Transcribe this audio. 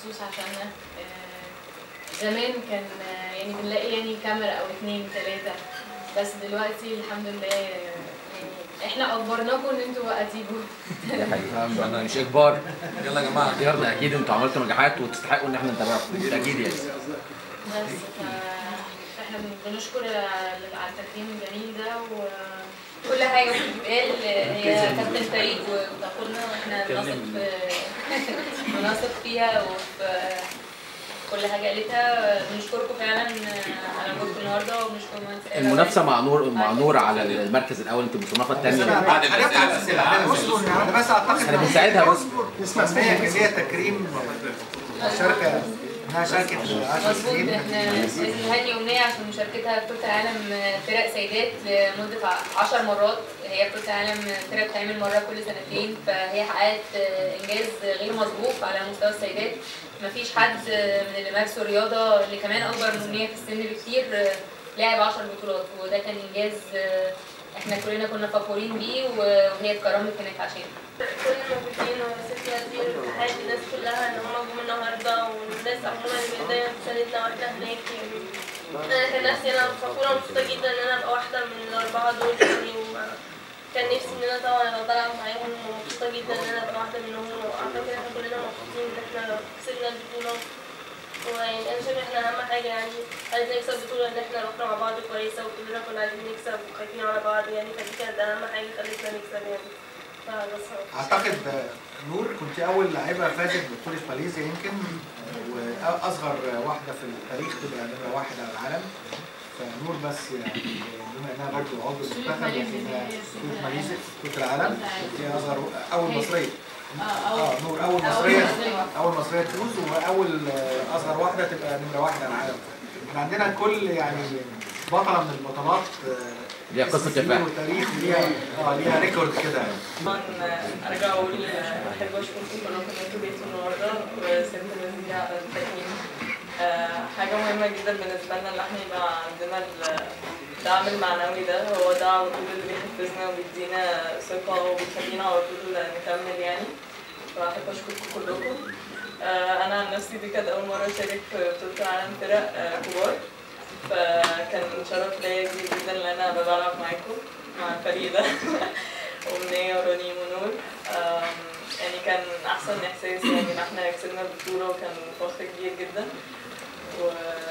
مخصوص عشاننا آه، زمان كان آه، يعني بنلاقي يعني كاميرا او اتنين تلاتة بس دلوقتي الحمد لله آه، يعني احنا اجبرناكم ان انتوا بقى تيجوا دي حقيقة مش انا مش اجبار يلا يا جماعه اختيارنا اكيد انتوا عملتوا نجاحات وتستحقوا ان احنا نتابعكم اكيد يعني بس ف- فاحنا بنشكر على التكريم الجميل ده و كل حاجة بتتقال هي كابتن فريق وبتاخدنا واحنا بنثق في بنثق فيها وفي كل حاجة قالتها بنشكركم فعلا على وجودكم النهارده وبنشكر مهندس آلاء المنافسه مع نور مع نور على المركز الاول انت المصنفه الثانيه هنفتح الاسئله انا بس اعتقد احنا بنساعدها بس نسمع منها كان ليها تكريم شركه انها شركه 10 مظبوط سنين احنا لازم نهني امنيه عشان مشاركتها في بطوله العالم فرق سيدات لمده 10 مرات هي بطوله العالم فرق بتتعمل مره كل سنتين فهي حققت انجاز غير مسبوق على مستوى السيدات مفيش حد من اللي مارسوا الرياضه اللي كمان اكبر من امنيه في السن بكتير لعب 10 بطولات وده كان انجاز احنا كلنا كنا فخورين بيه وهي اتكرمت هناك عشان كل الموجودين وست وزير تحية الناس كلها ان هم جم النهارده والناس عموما اللي دايما بتساندنا واحنا هناك يعني انا كان نفسي انا فخورة ومبسوطة جدا ان انا ابقى واحدة من الاربعة دول يعني وما كان نفسي ان انا طبعا ابقى بلعب معاهم ومبسوطة جدا ان انا ابقى واحدة منهم واعتقد احنا كلنا مبسوطين ان احنا كسبنا البطولة ويعني انا شايف احنا اهم حاجة يعني عايزين نكسب بطولة ان احنا رحنا مع بعض كويسة وكلنا كنا عايزين نكسب وخايفين على بعض يعني فدي كانت اهم حاجة خلتنا نكسب يعني فبس هو. اعتقد نور كنت اول لاعبه فازت ببطوله ماليزيا يمكن واصغر واحده في التاريخ تبقى نمره واحد على العالم فنور بس يعني بما انها برضه عضو المنتخب لكنها بطوله ماليزيا بطوله العالم هي اصغر اول مصريه اه نور اول مصريه اول مصريه تفوز واول آه، اصغر واحده تبقى نمره واحد على العالم احنا عندنا كل يعني بطله من البطلات آه، ليها قصة اسم كبير كفاح. وتاريخ وليها اه ليها ريكورد كده يعني طبعا ارجع اقول احب اشكركم كلكم ان انتوا جيتوا النهارده وسيبت الناس دي على التكريم آه، حاجة مهمة جدا بالنسبة لنا ان احنا يبقى عندنا الدعم المعنوي ده هو ده على طول اللي بيحفزنا وبيدينا ثقة وبيخلينا على طول نكمل يعني فأحب أشكركم كلكم آه، أنا عن نفسي دي كانت أول مرة أشارك في بطولة العالم فرق آه، كبار فكان شرف ليا كبير جدا ان انا بلعب معاكم مع الفريق ده ومنية ورنيم ونور آم، يعني كان احسن احساس يعني ان احنا كسبنا البطولة وكان فخر كبير جدا و